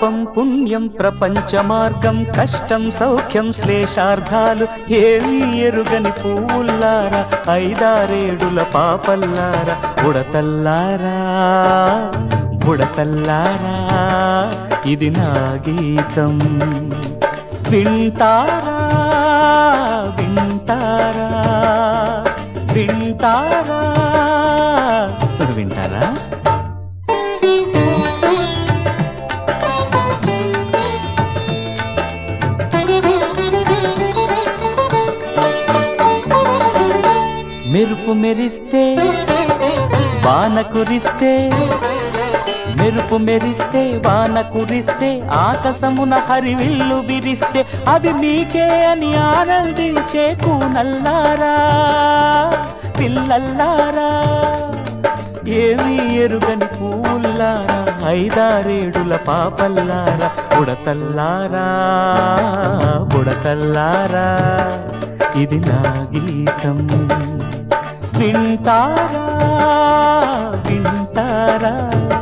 పాపం పుణ్యం ప్రపంచ మార్గం కష్టం సౌఖ్యం శ్లేషార్థాలు ఏమీ ఎరుగని పువ్వుల్లారా ఐదారేడుల పాపల్లారా ఉడతల్లారా బుడతల్లారా ఇది నా గీతం వింటారా వింటారా వింటారా వింటారా మెరుపు మెరిస్తే వాన కురిస్తే మెరుపు మెరిస్తే వాన కురిస్తే ఆకాశమున హరివిల్లు విరిస్తే అది మీకే అని ఆనందించే కూనల్లారా పిల్లల్లారా ఏమీ ఎరుగని పూల్లారా ఐదారేడుల పాపల్లారా ఉడతల్లారా బుడతల్లారా ఇది నా గీతం వింటారా వింటారా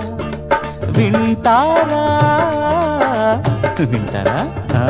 వింటారా వింటారా ఆ?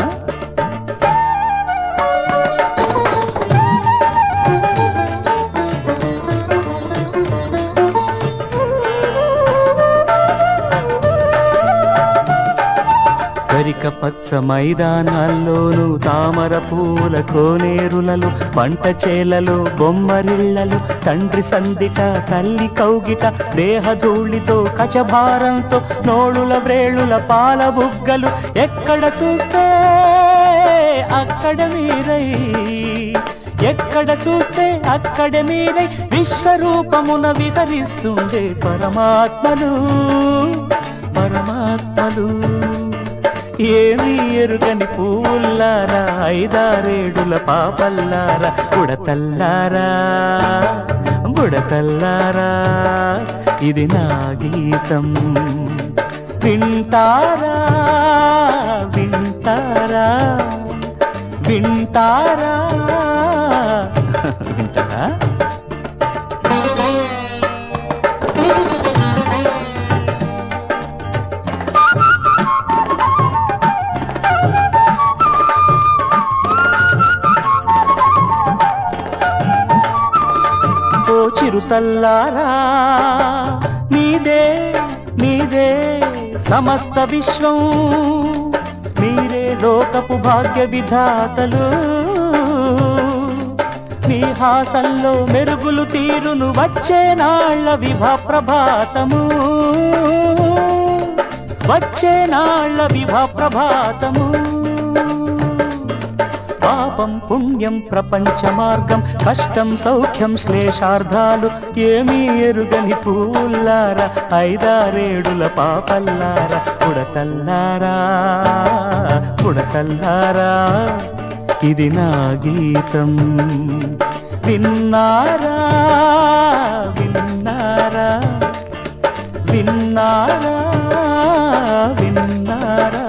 గరిక పచ్చ మైదానాల్లోను తామర పూల కోనేరులలో పంట చేలలో బొమ్మరిళ్లలో తండ్రి సందిట తల్లి కౌగిట దేహధూళితో కచభారంతో నోడుల వ్రేళుల పాల బుగ్గలు ఎక్కడ చూస్తే అక్కడ మీరై ఎక్కడ చూస్తే అక్కడ మీరై విశ్వరూపమున విహరిస్తుండే పరమాత్మలు పరమాత్మలు ఏమీ ఎరుగని పూల్లారా ఐదారేడుల పాపల్లారా ఉడతల్లారా బుడతల్లారా ఇది నా గీతం వింటారా వింటారా వింటారా వింటారా ఓ చిరుతల్లారా మీదే మీదే సమస్త విశ్వం మీరే లోకపు భాగ్య విధాతలు మీ హాసంలో మెరుగులు తీరును వచ్చే నాళ్ళ విభా ప్రభాతము వచ్చే నాళ్ళ విభా ప్రభాతము పాపం పుణ్యం ప్రపంచ మార్గం కష్టం సౌఖ్యం శ్లేషార్థాలు ఏమీ ఎరుగని పూల్లారా ఐదారేడుల పాపల్లారా ఉడతల్లారా ఉడతల్లారా ఇది నా గీతం విన్నారా విన్నారా విన్నారా విన్నారా